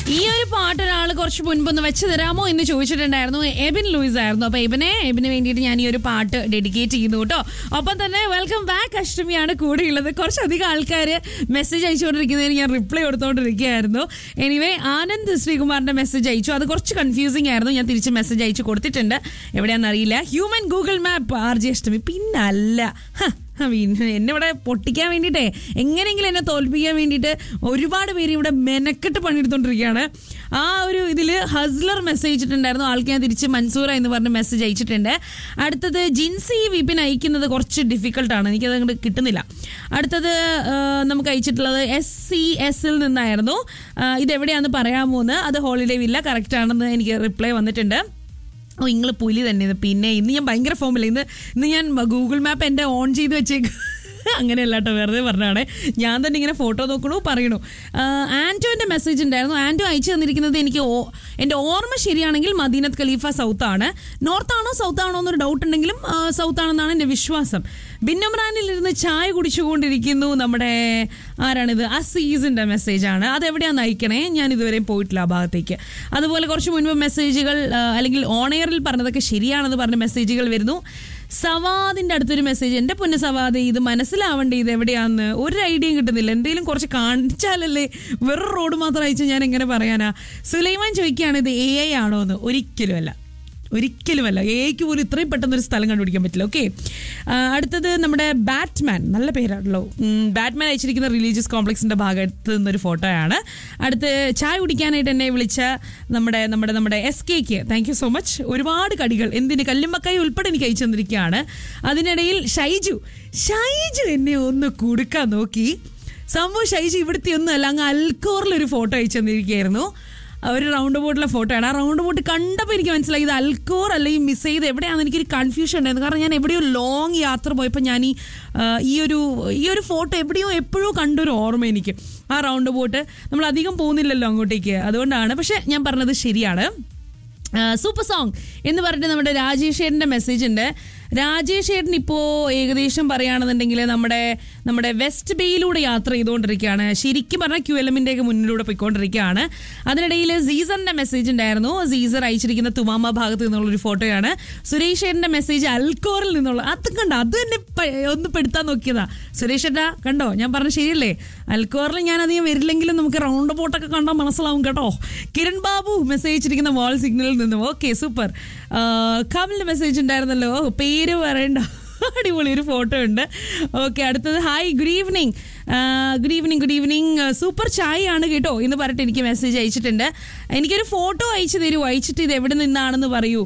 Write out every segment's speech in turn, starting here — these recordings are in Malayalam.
ഈ ഒരു പാട്ട് ഒരാൾ കുറച്ച് മുൻപ് ഒന്ന് വെച്ച് തരാമോ എന്ന് ചോദിച്ചിട്ടുണ്ടായിരുന്നു എബിൻ ലൂയിസ് ആയിരുന്നു അപ്പൊ എബിനെ എബിന് വേണ്ടിയിട്ട് ഞാൻ ഈ ഒരു പാട്ട് ഡെഡിക്കേറ്റ് ചെയ്യുന്നു കേട്ടോ ഒപ്പം തന്നെ വെൽക്കം ബാക്ക് അഷ്ടമിയാണ് കൂടെയുള്ളത് കുറച്ചധികം ആൾക്കാർ മെസ്സേജ് അയച്ചുകൊണ്ടിരിക്കുന്നതിന് ഞാൻ റിപ്ലൈ കൊടുത്തുകൊണ്ടിരിക്കുകയായിരുന്നു എനിവേ ആനന്ദ് ശ്രീകുമാറിന്റെ മെസ്സേജ് അയച്ചു അത് കുറച്ച് കൺഫ്യൂസിംഗ് ആയിരുന്നു ഞാൻ തിരിച്ച് മെസ്സേജ് അയച്ചു കൊടുത്തിട്ടുണ്ട് എവിടെയാണെന്ന് അറിയില്ല human Google map R G Ashtami പിന്നല്ല ഹ, പിന്നെ എന്നെ ഇവിടെ പൊട്ടിക്കാൻ വേണ്ടിയിട്ടേ എങ്ങനെയെങ്കിലും എന്നെ തോൽപ്പിക്കാൻ വേണ്ടിയിട്ട് ഒരുപാട് പേര് ഇവിടെ മെനക്കെട്ട് പണിയെടുത്തോണ്ടിരിക്കുകയാണ് ആ ഒരു ഇതിൽ ഹസ്ലർ മെസ്സേജ് അയച്ചിട്ടുണ്ടായിരുന്നു ആൾക്ക് ഞാൻ തിരിച്ച് മൻസൂറ എന്ന് പറഞ്ഞ് മെസ്സേജ് അയച്ചിട്ടുണ്ട് അടുത്തത് ജിൻസി വിപിൻ അയക്കുന്നത് കുറച്ച് ഡിഫിക്കൽട്ടാണ് എനിക്കത് അങ്ങോട്ട് കിട്ടുന്നില്ല അടുത്തത് ആ, നമുക്ക് അയച്ചിട്ടുള്ളത് എസ് സി എസിൽ നിന്നായിരുന്നു ആ, ഇതെവിടെയാണെന്ന് പറയാമോ എന്ന് അത് ഹോളിഡേ വില്ല കറക്റ്റ് ആണെന്ന് എനിക്ക് റിപ്ലൈ വന്നിട്ടുണ്ട് ഓ നിങ്ങൾ പുലി തന്നെ ഇത് പിന്നെ ഇന്ന് ഞാൻ ഭയങ്കര ഫോമില്ല ഇന്ന് ഇന്ന് ഞാൻ ഗൂഗിൾ മാപ്പ് എൻ്റെ ഓൺ ചെയ്ത് വെച്ചേക്ക് അങ്ങനെയല്ല കേട്ടോ വെറുതെ പറഞ്ഞാണ് ഞാൻ തന്നെ ഇങ്ങനെ ഫോട്ടോ നോക്കണു പറയണു ആൻറ്റോൻ്റെ മെസ്സേജ് ഉണ്ടായിരുന്നു ആൻറ്റോ അയച്ചു തന്നിരിക്കുന്നത് എനിക്ക് ഓ- എൻ്റെ ഓർമ്മ ശരിയാണെങ്കിൽ മദീനത്ത് ഖലീഫ സൗത്ത് ആണ് നോർത്ത് ആണോ സൗത്ത് ആണോ എന്നൊരു ഡൗട്ട് ഉണ്ടെങ്കിലും സൗത്ത് ആണെന്നാണ് എൻ്റെ വിശ്വാസം ബിന്നമ്രാനിൽ ഇരുന്ന് ചായ കുടിച്ചുകൊണ്ടിരിക്കുന്നു നമ്മുടെ ആരാണിത് അസീസിൻ്റെ മെസ്സേജാണ് അതെവിടെയാണെന്ന് അയക്കണേ ഞാൻ ഇതുവരെ പോയിട്ടില്ല ആ ഭാഗത്തേക്ക് അതുപോലെ കുറച്ച് മുൻപ് മെസ്സേജുകൾ ആ, അല്ലെങ്കിൽ ഓൺ എയറിൽ പറഞ്ഞതൊക്കെ ശരിയാണെന്ന് പറഞ്ഞ മെസ്സേജുകൾ വരുന്നു സവാദിന്റെ അടുത്തൊരു മെസ്സേജ് എന്റെ പൊന്ന് സവാദ് ഇത് മനസ്സിലാവണ്ടേ ഇത് എവിടെയാന്ന് ഒരു ഐഡിയയും കിട്ടുന്നില്ല എന്തെങ്കിലും കുറച്ച് കാണിച്ചാലല്ലേ വെറും റോഡ് മാത്രം അയച്ചാൽ ഞാൻ എങ്ങനെ പറയാനാ സുലൈമാൻ ചോദിക്കുകയാണ് ഇത് എ ഐ ആണോ എന്ന് ഒരിക്കലും അല്ല ഒരിക്കലുമല്ല എക്ക് പോലും ഇത്രയും പെട്ടെന്ന് ഒരു സ്ഥലം കണ്ടുപിടിക്കാൻ പറ്റില്ല ഓക്കെ അടുത്തത് നമ്മുടെ ബാറ്റ്മാൻ നല്ല പേരാണല്ലോ ഉം, ബാറ്റ്മാൻ അയച്ചിരിക്കുന്ന റിലീജിയസ് കോംപ്ലക്സിന്റെ ഭാഗത്ത് നിന്നൊരു ഫോട്ടോയാണ് അടുത്ത് ചായ കുടിക്കാനായിട്ട് എന്നെ വിളിച്ച നമ്മുടെ നമ്മുടെ നമ്മുടെ എസ് കെക്ക് താങ്ക് യു സോ മച്ച് ഒരുപാട് കടികൾ എന്തിന് കല്ലുമ്മക്കായി ഉൾപ്പെടെ എനിക്ക് അയച്ചു തന്നിരിക്കുകയാണ് അതിനിടയിൽ ഷൈജു ഷൈജു എന്നെ ഒന്ന് കൊടുക്കാൻ നോക്കി സംഭവം ഷൈജു ഇവിടുത്തെ ഒന്നും അല്ല അങ്ങ് അൽക്കോറിലൊരു ഫോട്ടോ അയച്ചു തന്നിരിക്കുകയായിരുന്നു ഒരു റൗണ്ട് ബോട്ടിലെ ഫോട്ടോ ആണ് ആ റൗണ്ട് ബോട്ട് കണ്ടപ്പോൾ എനിക്ക് മനസ്സിലായി ഇത് അൽക്കോർ അല്ലെങ്കിൽ മിസ് ചെയ്ത് എവിടെയാണെന്ന് എനിക്കൊരു കൺഫ്യൂഷൻ ഉണ്ടായിരുന്നു കാരണം ഞാൻ എവിടെയോ ലോങ് യാത്ര പോയപ്പോൾ ഞാൻ ഈ ആ, ഈ ഒരു ഈ ഒരു ഫോട്ടോ എവിടെയോ എപ്പോഴോ കണ്ടൊരു ഓർമ്മ എനിക്ക് ആ റൗണ്ട് ബോട്ട് നമ്മൾ അധികം പോകുന്നില്ലല്ലോ അങ്ങോട്ടേക്ക് അതുകൊണ്ടാണ് പക്ഷെ ഞാൻ പറഞ്ഞത് ശരിയാണ് സൂപ്പർ സോങ് എന്ന് പറഞ്ഞിട്ട് നമ്മുടെ രാജേഷ് ഏട്ടൻ്റെ മെസ്സേജ് ഉണ്ട് രാജേഷ് ഏട്ടൻ ഇപ്പോൾ ഏകദേശം പറയുകയാണെന്നുണ്ടെങ്കിൽ നമ്മുടെ നമ്മുടെ വെസ്റ്റ് ബേയിലൂടെ യാത്ര ചെയ്തുകൊണ്ടിരിക്കുകയാണ് ശരിക്കും പറഞ്ഞാൽ ക്യു എൽ എമ്മിൻ്റെ ഒക്കെ മുന്നിലൂടെ പോയിക്കൊണ്ടിരിക്കുകയാണ് അതിനിടയിൽ സീസറിൻ്റെ മെസ്സേജ് ഉണ്ടായിരുന്നു സീസർ അയച്ചിരിക്കുന്ന തുമാമ ഭാഗത്ത് നിന്നുള്ളൊരു ഫോട്ടോയാണ് സുരേഷ് ഏട്ടൻ്റെ മെസ്സേജ് അൽക്കോറിൽ നിന്നുള്ള അത് കണ്ടോ അത് തന്നെ പ- ഒന്ന് പെടുത്താൻ നോക്കിയതാ സുരേഷ് ഏട്ടാ കണ്ടോ ഞാൻ പറഞ്ഞ ശരിയല്ലേ അൽക്കോറിൽ ഞാൻ അധികം വരില്ലെങ്കിലും നമുക്ക് റൗണ്ട് ബോട്ടൊക്കെ കണ്ടാൽ മനസ്സിലാവും കേട്ടോ കിരൺ ബാബു മെസ്സേജ് അയച്ചിരിക്കുന്ന വാൾ സിഗ്നലിൽ നിന്നും ഓക്കെ സൂപ്പർ കമലിന്റെ മെസ്സേജ് ഉണ്ടായിരുന്നല്ലോ ഓ, പേര് പറയണ്ട അടിപൊളി ഒരു ഫോട്ടോ ഉണ്ട് ഓക്കെ അടുത്തത് hi good evening good evening good evening super ചായ ആണ് കേട്ടോ എന്ന് പറഞ്ഞിട്ട് എനിക്ക് മെസ്സേജ് അയച്ചിട്ടുണ്ട് എനിക്കൊരു ഫോട്ടോ അയച്ചു തരൂ അയച്ചിട്ട് ഇത് എവിടെ നിന്നാണെന്ന് പറയൂ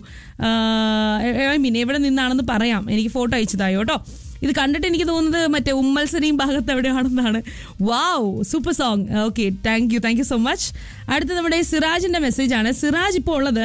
ഐ മീൻ എവിടെ നിന്നാണെന്ന് പറയാം എനിക്ക് ഫോട്ടോ അയച്ചതായോ കേട്ടോ ഇത് കണ്ടിട്ട് എനിക്ക് തോന്നുന്നത് മറ്റേ ഉമ്മൽസരിയും ഭാഗത്ത് എവിടെയാണെന്നാണ് wow super song okay thank you thank you so much അടുത്ത നമ്മുടെ സിറാജിന്റെ മെസ്സേജ് ആണ് സിറാജ് ഇപ്പോൾ ഉള്ളത്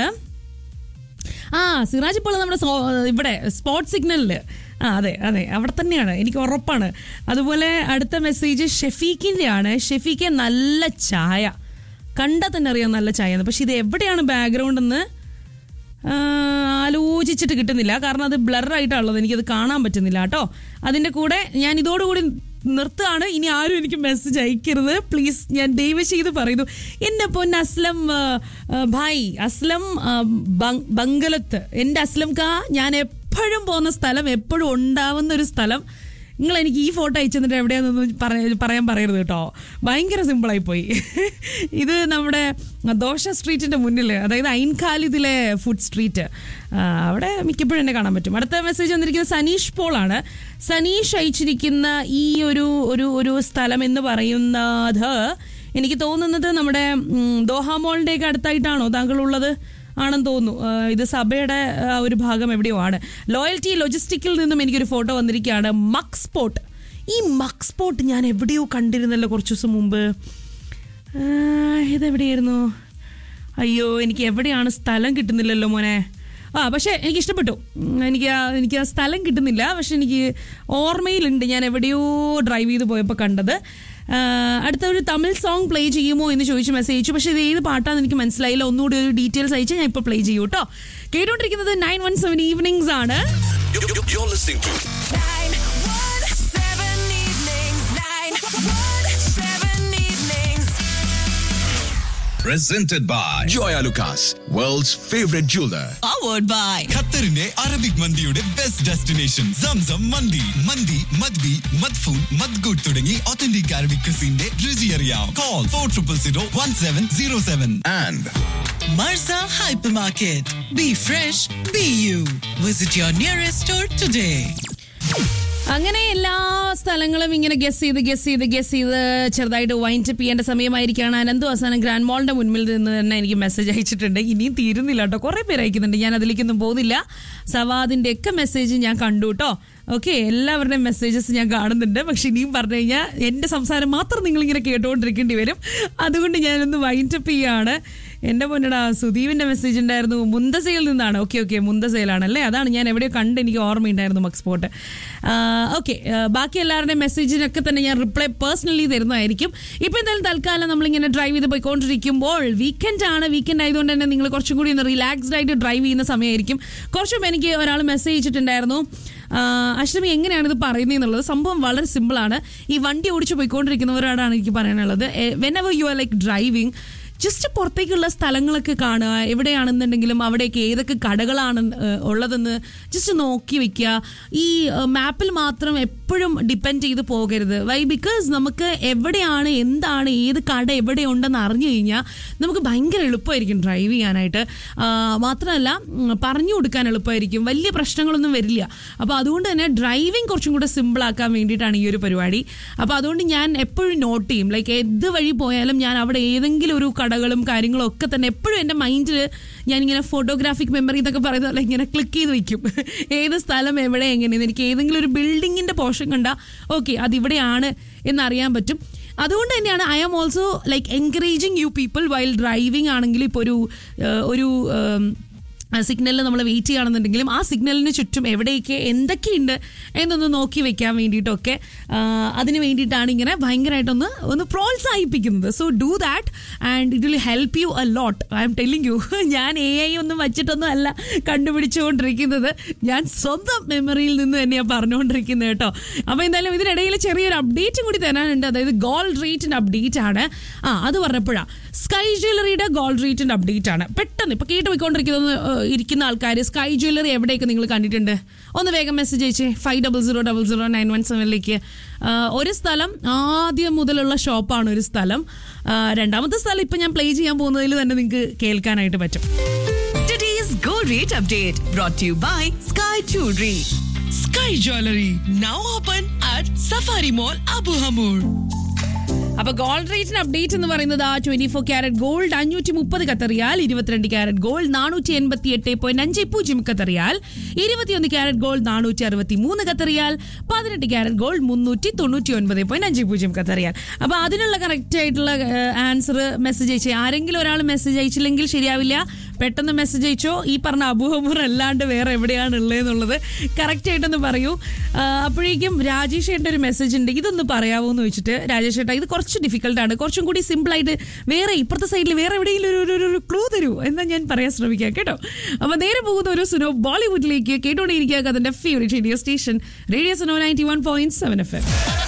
ആ സിറാജ് ഇപ്പോൾ നമ്മുടെ സോ- ഇവിടെ സ്പോട്ട് സിഗ്നലിൽ ആ അതെ അതെ അവിടെ തന്നെയാണ് എനിക്ക് ഉറപ്പാണ് അതുപോലെ അടുത്ത മെസ്സേജ് ഷെഫീഖിൻ്റെ ആണ് ഷെഫീഖെ നല്ല ചായ കണ്ടാൽ തന്നെ അറിയാം നല്ല ചായ എന്ന് പക്ഷെ ഇത് എവിടെയാണ് ബാക്ക്ഗ്രൗണ്ട് എന്ന് ആ, ആലോചിച്ചിട്ട് കിട്ടുന്നില്ല കാരണം അത് ബ്ലറായിട്ടാണുള്ളത് എനിക്കത് കാണാൻ പറ്റുന്നില്ല കേട്ടോ അതിൻ്റെ കൂടെ ഞാൻ ഇതോടുകൂടി നിർത്തുകയാണ് ഇനി ആരും എനിക്ക് മെസ്സേജ് അയക്കരുത് പ്ലീസ് ഞാൻ ദയവ് ചെയ്ത് പറയുന്നു എൻ്റെ പൊന്ന് അസ്ലം ആ, ആ, ഭായ് അസ്ലം ആ, ബങ്- ബംഗലത്ത് എൻ്റെ അസ്ലം കാ ഞാൻ എപ്പോഴും പോകുന്ന സ്ഥലം എപ്പോഴും ഉണ്ടാവുന്ന ഒരു സ്ഥലം നിങ്ങൾ എനിക്ക് ഈ ഫോട്ടോ അയച്ചു തന്നിട്ട് എവിടെയാണെന്ന് പറ- പറയാൻ പറയരുത് കേട്ടോ ഭയങ്കര സിമ്പിളായി പോയി ഇത് നമ്മുടെ ദോശ സ്ട്രീറ്റിന്റെ മുന്നിൽ അതായത് ഐൻഖാലിദിലെ ഫുഡ് സ്ട്രീറ്റ് ആ, അവിടെ മിക്കപ്പോഴും എന്നെ കാണാൻ പറ്റും അടുത്ത മെസ്സേജ് വന്നിരിക്കുന്നത് സനീഷ് പോൾ ആണ് സനീഷ് അയച്ചിരിക്കുന്ന ഈ ഒരു ഒരു ഒരു സ്ഥലം എന്ന് പറയുന്നത് എനിക്ക് തോന്നുന്നത് നമ്മുടെ ഉം, ദോഹ മോളിൻ്റെയൊക്കെ അടുത്തായിട്ടാണോ താങ്കൾ ഉള്ളത് ആണെന്ന് തോന്നുന്നു ആ, ഇത് സഭയുടെ ആ, ഒരു ഭാഗം എവിടെയോ ആണ് ലോയൽറ്റി ലൊജിസ്റ്റിക്കിൽ നിന്നും എനിക്കൊരു ഫോട്ടോ വന്നിരിക്കുകയാണ് മക് സ്പോട്ട് ഈ മക് സ്പോട്ട് ഞാൻ എവിടെയോ കണ്ടിരുന്നല്ലോ കുറച്ച് ദിവസം മുമ്പ് ആ, ഇതെവിടെയായിരുന്നു അയ്യോ എനിക്ക് എവിടെയാണ് സ്ഥലം കിട്ടുന്നില്ലല്ലോ മോനെ ആ പക്ഷേ എനിക്ക് ഇഷ്ടപ്പെട്ടു ഉം, എനിക്ക് ആ എനിക്ക് ആ സ്ഥലം കിട്ടുന്നില്ല പക്ഷെ എനിക്ക് ഓർമ്മയിലുണ്ട് ഞാൻ എവിടെയോ ഡ്രൈവ് ചെയ്ത് പോയപ്പോൾ കണ്ടത് ആ, അടുത്ത ഒരു തമിഴ് സോങ് പ്ലേ ചെയ്യുമോ എന്ന് ചോദിച്ച് മെസ്സേജ് അയച്ചു പക്ഷേ ഇത് ഏത് പാട്ടാന്ന് എനിക്ക് മനസ്സിലായില്ല ഒന്നുകൂടി ഒരു ഡീറ്റെയിൽസ് അയച്ച് ഞാൻ ഇപ്പോൾ പ്ലേ ചെയ്യൂ കേട്ടോ കേട്ടോണ്ടിരിക്കുന്നത് നയൻ വൺ സെവൻ ഈവനിങ്സ് ആണ് You- you- You're listening to Nine one seven evenings. Nine one seven evenings. Presented by Joya Lucas, world's favorite jeweler. Powered by ഖത്തറിന്റെ അറബിക് മന്തിയുടെ ബെസ്റ്റ് ഡെസ്റ്റിനേഷൻ സംസം മന്തി മന്തി മദ്ബി മദ്ഫൂൻ മദ്ഗുഡ് തുടങ്ങി ഒത്തന്റിക് അറബിക് ക്രിസിന്റെ രുചി അറിയാം call four triple zero one seven zero seven And Marza Hypermarket. Be fresh, be you. Visit your nearest store today. അങ്ങനെ എല്ലാ സ്ഥലങ്ങളും ഇങ്ങനെ ഗസ് ചെയ്ത് ഗസ് ചെയ്ത് ഗസ് ചെയ്ത് ചെറുതായിട്ട് വൈൻഡ് അപ്പ് ചെയ്യേണ്ട സമയമായിരിക്കാണ് അനന്തു അവസാനം ഗ്രാൻഡ് മോളിന്റെ മുൻപിൽ നിന്ന് തന്നെ എനിക്ക് മെസ്സേജ് അയച്ചിട്ടുണ്ട് ഇനിയും തീരുന്നില്ല കേട്ടോ കുറെ പേര് അയക്കുന്നുണ്ട് ഞാൻ അതിലേക്കൊന്നും പോകുന്നില്ല സവാദിന്റെ ഒക്കെ മെസ്സേജ് ഞാൻ കണ്ടു കേട്ടോ ഓക്കെ എല്ലാവരുടെയും മെസ്സേജസ് ഞാൻ കാണുന്നുണ്ട് പക്ഷെ ഇനിയും പറഞ്ഞു കഴിഞ്ഞാൽ എൻ്റെ സംസാരം മാത്രം നിങ്ങളിങ്ങനെ കേട്ടുകൊണ്ടിരിക്കേണ്ടി വരും അതുകൊണ്ട് ഞാനൊന്ന് വൈൻഡ് അപ്പ് ചെയ്യാണ് എൻ്റെ പൊന്നടാ സുദീപിന്റെ മെസ്സേജ് ഉണ്ടായിരുന്നു മുന്തസയിൽ നിന്നാണ് ഓക്കെ ഓക്കെ മുന്തസയിലാണല്ലേ അതാണ് ഞാൻ എവിടെയോ കണ്ട് എനിക്ക് ഓർമ്മയുണ്ടായിരുന്നു മക്സ്പോട്ട് ഓക്കെ ബാക്കി എല്ലാവരുടെയും മെസ്സേജിനൊക്കെ തന്നെ ഞാൻ റിപ്ലൈ പേഴ്സണലി തരുന്നതായിരിക്കും ഇപ്പം എന്തായാലും തൽക്കാലം നമ്മളിങ്ങനെ ഡ്രൈവ് ചെയ്ത് പോയിക്കൊണ്ടിരിക്കുമ്പോൾ വീക്കെൻഡ് ആണ് വീക്കെൻഡ് ആയതുകൊണ്ട് തന്നെ നിങ്ങൾ കുറച്ചും കൂടി ഒന്ന് റിലാക്സ്ഡ് ആയിട്ട് ഡ്രൈവ് ചെയ്യുന്ന സമയമായിരിക്കും കുറച്ചും എനിക്ക് ഒരാൾ മെസ്സേജ് ചെയ്തിട്ടുണ്ടായിരുന്നു ആഹ് അഷ്ടമി എങ്ങനെയാണ് ഇത് പറയുന്നത് എന്നുള്ളത് സംഭവം വളരെ സിമ്പിളാണ് ഈ വണ്ടി ഓടിച്ച് പോയിക്കൊണ്ടിരിക്കുന്നവരോടാണ് എനിക്ക് പറയാനുള്ളത് whenever you are like driving just പുറത്തേക്കുള്ള സ്ഥലങ്ങളൊക്കെ കാണുക എവിടെയാണെന്നുണ്ടെങ്കിലും അവിടേക്ക് ഏതൊക്കെ കടകളാണ് ഏഹ്, ഉള്ളതെന്ന് ജസ്റ്റ് നോക്കി വെക്കുക ഈ മാപ്പിൽ മാത്രം എപ്പോഴും ഡിപ്പെൻഡ് ചെയ്ത് പോകരുത് വൈ ബിക്കോസ് നമുക്ക് എവിടെയാണ് എന്താണ് ഏത് കട എവിടെ ഉണ്ടെന്ന് അറിഞ്ഞു കഴിഞ്ഞാൽ നമുക്ക് ഭയങ്കര എളുപ്പമായിരിക്കും ഡ്രൈവ് ചെയ്യാനായിട്ട് ആ, മാത്രമല്ല ഉം, പറഞ്ഞു കൊടുക്കാൻ എളുപ്പമായിരിക്കും വലിയ പ്രശ്നങ്ങളൊന്നും വരില്ല അപ്പോൾ അതുകൊണ്ട് തന്നെ ഡ്രൈവിംഗ് കുറച്ചും കൂടെ സിമ്പിൾ ആക്കാൻ വേണ്ടിയിട്ടാണ് ഈ ഒരു പരിപാടി അപ്പോൾ അതുകൊണ്ട് ഞാൻ എപ്പോഴും നോട്ട് ചെയ്യും ലൈക്ക് ഏത് വഴി പോയാലും ഞാൻ അവിടെ ഏതെങ്കിലും ഒരു കടകളും കാര്യങ്ങളും ഒക്കെ തന്നെ എപ്പോഴും എൻ്റെ മൈൻഡിൽ ഞാനിങ്ങനെ ഫോട്ടോഗ്രാഫിക് മെമ്മറി എന്നൊക്കെ പറയുന്നത് പോലെ ഇങ്ങനെ ക്ലിക്ക് ചെയ്ത് വെക്കും ഏത് സ്ഥലം എവിടെ എങ്ങനെയെന്ന് എനിക്ക് ഏതെങ്കിലും ഒരു ബിൽഡിങ്ങിൻ്റെ പോർഷൻ കണ്ടാൽ ഓക്കെ അതിവിടെയാണ് എന്നറിയാൻ പറ്റും അതുകൊണ്ട് തന്നെയാണ് I am also like encouraging you people while driving ആണെങ്കിൽ ഇപ്പോൾ ഒരു ഏഹ്, ഒരു ഏം, സിഗ്നലിൽ നമ്മൾ വെയിറ്റ് ചെയ്യുകയാണെന്നുണ്ടെങ്കിലും ആ സിഗ്നലിന് ചുറ്റും എവിടെയൊക്കെ എന്തൊക്കെയുണ്ട് എന്നൊന്ന് നോക്കി വെക്കാൻ വേണ്ടിയിട്ടൊക്കെ ആ, അതിന് വേണ്ടിയിട്ടാണ് ഇങ്ങനെ ഭയങ്കരമായിട്ടൊന്ന് ഒന്ന് പ്രോത്സാഹിപ്പിക്കുന്നത് so do that and it will help you a lot I'm telling you ഞാൻ എ ഐ ഒന്നും വച്ചിട്ടൊന്നും അല്ല കണ്ടുപിടിച്ചുകൊണ്ടിരിക്കുന്നത് ഞാൻ സ്വന്തം മെമ്മറിയിൽ നിന്ന് തന്നെയാണ് പറഞ്ഞുകൊണ്ടിരിക്കുന്നത് കേട്ടോ അപ്പോൾ എന്തായാലും ഇതിനിടയിൽ ചെറിയൊരു അപ്ഡേറ്റും കൂടി തരാനുണ്ട് അതായത് ഗോൾഡ് റേറ്റിൻ്റെ അപ്ഡേറ്റ് ആണ് ആ അത് പറഞ്ഞപ്പോഴാണ് സ്കൈ ജ്വല്ലറിയുടെ ഗോൾഡ് റേറ്റിൻ്റെ അപ്ഡേറ്റ് ആണ് പെട്ടെന്ന് ഇപ്പോൾ കേട്ട് പോയിക്കൊണ്ടിരിക്കുന്ന ഏഹ്, ഇരിക്കുന്ന ആൾക്കാർ സ്കൈ ജ്വല്ലറി എവിടെയൊക്കെ നിങ്ങൾ കണ്ടിട്ടുണ്ട് ഒന്ന് വേഗം മെസ്സേജ് അയച്ചേ five double zero double zero nine one സെവനിലേക്ക് ഒരു സ്ഥലം ആദ്യം മുതലുള്ള ഷോപ്പാണ് ഒരു സ്ഥലം ആ, രണ്ടാമത്തെ സ്ഥലം ഇപ്പം ഞാൻ പ്ലേ ചെയ്യാൻ പോകുന്നതിൽ തന്നെ നിങ്ങൾക്ക് കേൾക്കാനായിട്ട് പറ്റും today's Go Rate Update brought to you by Sky Jewelry. Sky Jewelry. Now open at Safari Mall Abu Hamur. അപ്പൊ ഗോൾഡ് റേറ്റിന് അപ്ഡേറ്റ് എന്ന് പറയുന്നത് ആ ട്വന്റി ഫോർ ക്യാരറ്റ് ഗോൾഡ് അഞ്ഞൂറ്റി മുപ്പത് കത്തറിയാൽ ഇരുപത്തിരണ്ട് ക്യാരറ്റ് ഗോൾഡ് നാനൂറ്റി എൺപത്തി എട്ട് പോയിന്റ് അഞ്ച് പൂജ്യം കത്തറിയാൽ ഇരുപത്തിയൊന്ന് ക്യാരറ്റ് ഗോൾഡ് നാനൂറ്റി അറുപത്തി മൂന്ന് കത്തറിയാൽ പതിനെട്ട് ക്യാരറ്റ് ഗോൾഡ് മുന്നൂറ്റി തൊണ്ണൂറ്റി ഒൻപത് പോയിന്റ് അഞ്ച് പൂജ്യം കത്തറിയാൽ അപ്പൊ അതിനുള്ള കറക്റ്റ് ആയിട്ടുള്ള ആൻസർ മെസ്സേജ് അയച്ചു ആരെങ്കിലും ഒരാൾ മെസ്സേജ് അയച്ചില്ലെങ്കിൽ ശരിയാവില്ല പെട്ടെന്ന് മെസ്സേജ് അയച്ചോ ഈ പറഞ്ഞ അബൂഹബൂർ അല്ലാണ്ട് വേറെ എവിടെയാണ് ഉള്ളതെന്നുള്ളത് കറക്റ്റ് ആയിട്ടൊന്ന് പറയൂ ആ, അപ്പോഴേക്കും രാജേഷ് ഏട്ടൻ്റെ ഒരു മെസ്സേജ് ഉണ്ട് ഇതൊന്ന് പറയാവോ എന്ന് വെച്ചിട്ട് രാജേഷ് ഏട്ടാ ഇത് കുറച്ച് ഡിഫിക്കൽട്ടാണ് കുറച്ചും കൂടി സിമ്പിൾ ആയിട്ട് വേറെ ഇപ്പുറത്തെ സൈഡിൽ വേറെ എവിടെയെങ്കിലും ഒരു- ഒരു ഒരു ക്ലൂ തരൂ എന്നാ ഞാൻ പറയാൻ ശ്രമിക്കാം കേട്ടോ അപ്പൊ നേരെ പോകുന്ന ഒരു സുനോ ബോളിവുഡിലേക്ക് കേട്ടോണ്ടിരിക്കുക അതിന്റെ favourite radio station radio Suno ninety one point seven F M